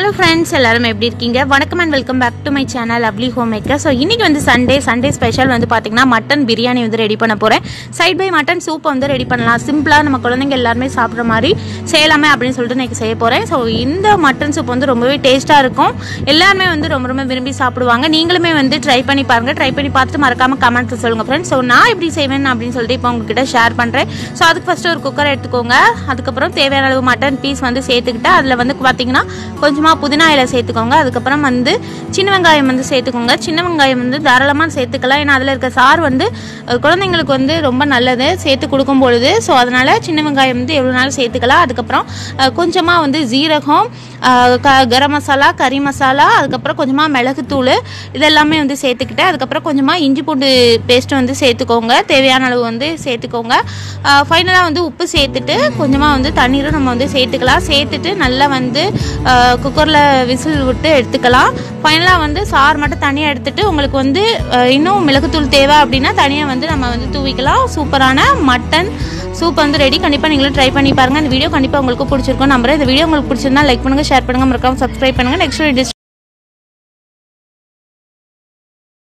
hello friends எல்லாரும் எப்படி இருக்கீங்க வணக்கம் and welcome back to my channel lovely home maker so இன்றைக்கி வந்து சண்டே சண்டே ஸ்பெஷல் வந்து பார்த்திங்கன்னா மட்டன் பிரியாணி வந்து ரெடி பண்ண போகிறேன் சைட் பை மட்டன் சூப் வந்து ரெடி பண்ணலாம் சிம்பிளாக நம்ம குழந்தைங்க எல்லாருமே சாப்பிட்ற மாதிரி செய்யலாமே அப்படின்னு சொல்லிட்டு இன்றைக்கி செய்ய போகிறேன் ஸோ இந்த மட்டன் சூப் வந்து ரொம்பவே டேஸ்ட்டாக இருக்கும் எல்லாருமே வந்து ரொம்ப ரொம்ப விரும்பி சாப்பிடுவாங்க நீங்களுமே வந்து ட்ரை பண்ணி பாருங்கள் ட்ரை பண்ணி பார்த்துட்டு மறக்காமல் கமெண்ட்ஸ் சொல்லுங்கள் ஃப்ரெண்ட்ஸ் ஸோ நான் எப்படி செய்வேன் அப்படின்னு சொல்லிட்டு இப்போ உங்ககிட்ட ஷேர் பண்ணுறேன் ஸோ அதுக்கு ஃபஸ்ட்டு ஒரு குக்கர் எடுத்துக்கோங்க அதுக்கப்புறம் தேவையான அளவு மட்டன் பீஸ் வந்து சேர்த்துக்கிட்டு அதில் வந்து பார்த்தீங்கன்னா கொஞ்சமாக புதினா இலை சேர்த்துக்கோங்க அதுக்கப்புறம் வந்து சின்ன வெங்காயம் வந்து சேர்த்துக்கோங்க சின்ன வெங்காயம் வந்து தாராளமாக சேர்த்துக்கலாம் ஏன்னா அதில் இருக்க சாறு வந்து அஹ், குழந்தைங்களுக்கு வந்து ரொம்ப நல்லது சேர்த்து கொடுக்கும் பொழுது ஸோ அதனால் சின்ன வெங்காயம் வந்து எவ்வளோ நாளும் சேர்த்துக்கலாம் அதுக்கப்புறம் கொஞ்சமாக வந்து ஜீரகம் அஹ், க கரம் மசாலா கறி மசாலா அதுக்கப்புறம் கொஞ்சமாக மிளகுத்தூள் இதெல்லாமே வந்து சேர்த்துக்கிட்டு அதுக்கப்புறம் கொஞ்சமாக இஞ்சி பூண்டு பேஸ்ட் வந்து சேர்த்துக்கோங்க தேவையான அளவு வந்து சேர்த்துக்கோங்க ஃபைனலாக வந்து உப்பு சேர்த்துட்டு கொஞ்சமாக வந்து தண்ணீரும் நம்ம வந்து சேர்த்துக்கலாம் சேர்த்துட்டு நல்லா வந்து குக்கரில் விசில் விட்டு எடுத்துக்கலாம் ஃபைனலாக வந்து சார் மட்டும் தனியாக எடுத்துட்டு உங்களுக்கு வந்து அஹ், இன்னும் மிளகுத்தூள் தேவை அப்படின்னா தனியாக வந்து நம்ம வந்து தூவிக்கலாம் சூப்பரான மட்டன் சூப் வந்து ரெடி கண்டிப்பாக நீங்களும் ட்ரை பண்ணி பாருங்கள் இந்த வீடியோ கண்டிப்பாக உங்களுக்கு பிடிச்சிருக்கும் நம்புறேன் இந்த வீடியோ உங்களுக்கு பிடிச்சிருந்தா லைக் பண்ணுங்கள் ஷேர் பண்ணுங்கள் மறக்காம சப்ஸ்கிரைப் பண்ணுங்கள் நெக்ஸ்ட் வீடியோ